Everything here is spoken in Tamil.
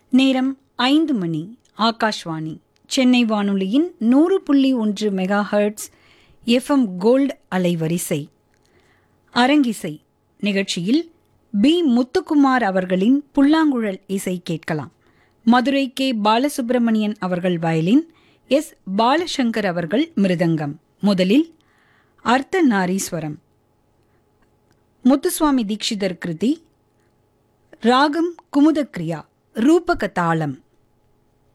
நேரம் ஐந்து மணி ஆகாஷ்வாணி சென்னை வானொலியின் நூறு புள்ளி ஒன்று மெகா ஹெர்ட்ஸ் எஃப்எம் கோல்டு அலைவரிசை அரங்கிசை நிகழ்ச்சியில் பி முத்துக்குமார் அவர்களின் புல்லாங்குழல் இசை கேட்கலாம் மதுரை கே பாலசுப்பிரமணியன் அவர்கள் வயலின் எஸ் பாலசங்கர் அவர்கள் மிருதங்கம் முதலில் அர்த்த நாரீஸ்வரம் முத்துசுவாமி தீட்சிதர் கிருதி ராகம் குமுதக்ரியா ரூபக தாளம்